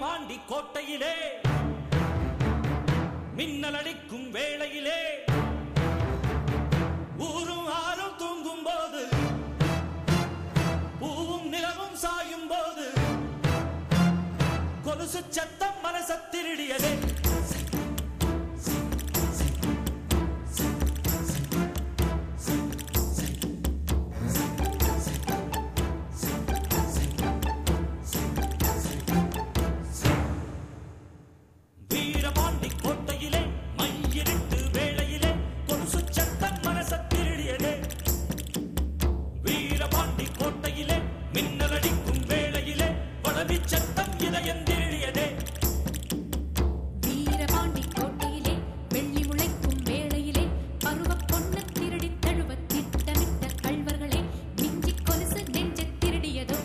வீரபாண்டி கோட்டையிலே மின்னல் அடிக்கும் வேளையிலே ஊரும் ஆறும் தூங்கும் போது பூவும் நிலவும் சாயும் போது கொலுசு சத்தம் மனச திருடியதே வீரபாண்டி கோட்டையிலே மையிருட்டு வேளையிலே கொலுசு சத்தம் மனச திருடியதே வீரபாண்டி கோட்டையிலே மின்னல் அடிக்கும் வேளையிலே வளவி சத்தம் இதயம் திருடியதே வீரபாண்டி கோட்டையிலே வெள்ளி முளைக்கும் வேளையிலே பருவப் பொன்னைத் திருடித் தழுவத் திட்டமிட்ட கள்வர்களே மிஞ்சிக் கொலுசு நெஞ்சத் திருடியதோ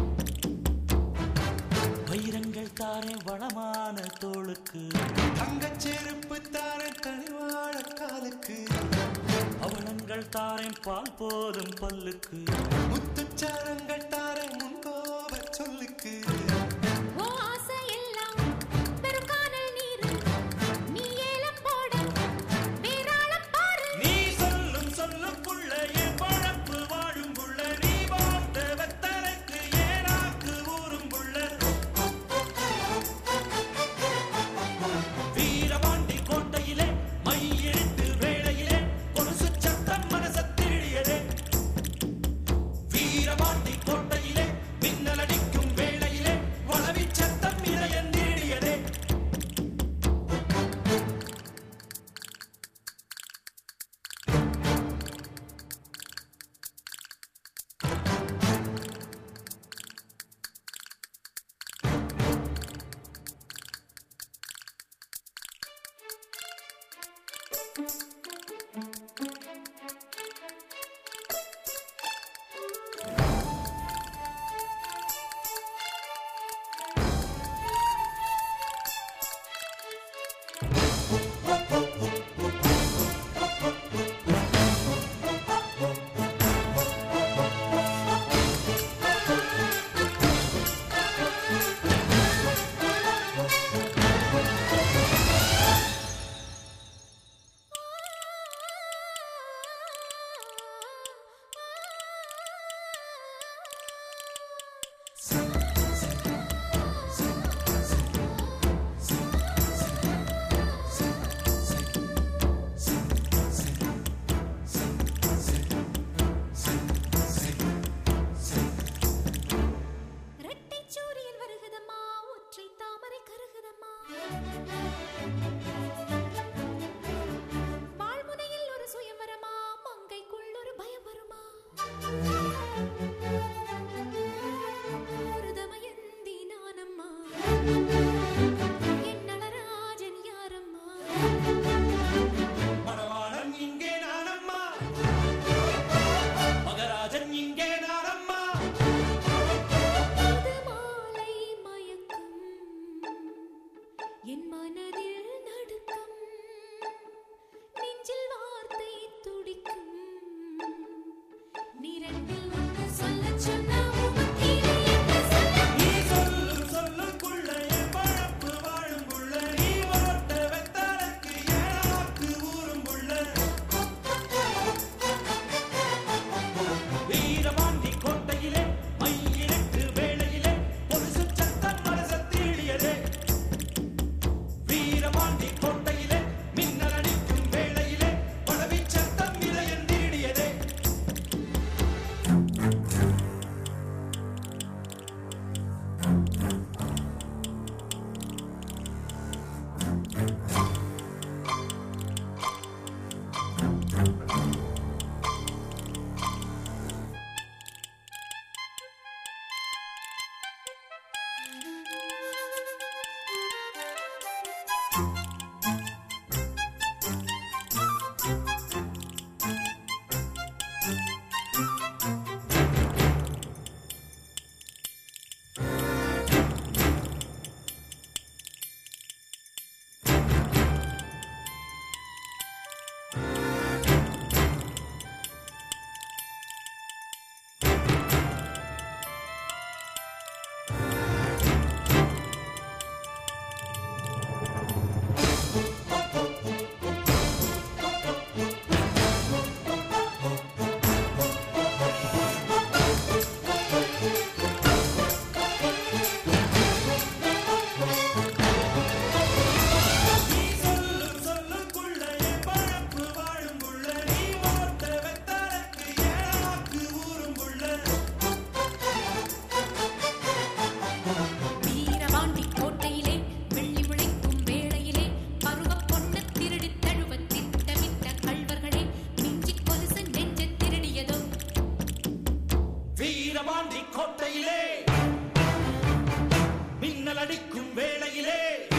வைரங்கள் தாரே வளமான தோளுக்கு தங்கச் செருப்பு தார கனிவாழ காலுக்கு அவலங்கள் தாரேன் பால் போதும் பல்லுக்கு முத்துச்சாரங்கள் தார முன்கோப சொல்லுக்கு ஓ ஆசை எல்லாம் பெருங்கானல் நீரு நீ ஏலம் போட வேறாளம் பாரு நீ சொல்லும் சொல்லும் புள்ள என் பழப்பு வாழும் புள்ள நீ வாழ்ந்த வெத்தரைக்கு ஏனாக்கு ஊரும் புள்ள வீரபாண்டி கோட்டையிலே மையிட்டு வேளையிலே கொலுசு சத்தம் மனச திருடியதே வீரபாண்டி கோட்டையிலே மின்னல் அடிக்கும் வேளையிலே வளவி சத்தம் இதயம் திருடியதே இரட்டைச் சூரியன் வருகுதம்மா ஒற்றை தாமரை கருகுதம்மா வாழ்முனையில் ஒரு சுயம்பரமா மங்கைக்குள் ஒரு பயம் வருமா ஒரு தமயந்தி நானம்மா என்னளராஜன் யாரம்மா மணவாளன் இங்கே நானம்மா மகராஜன் இங்கே நானம்மா புது மாலை மயக்கம் என் மனதில் நடுக்கம் அடிக்கும் வேளையிலே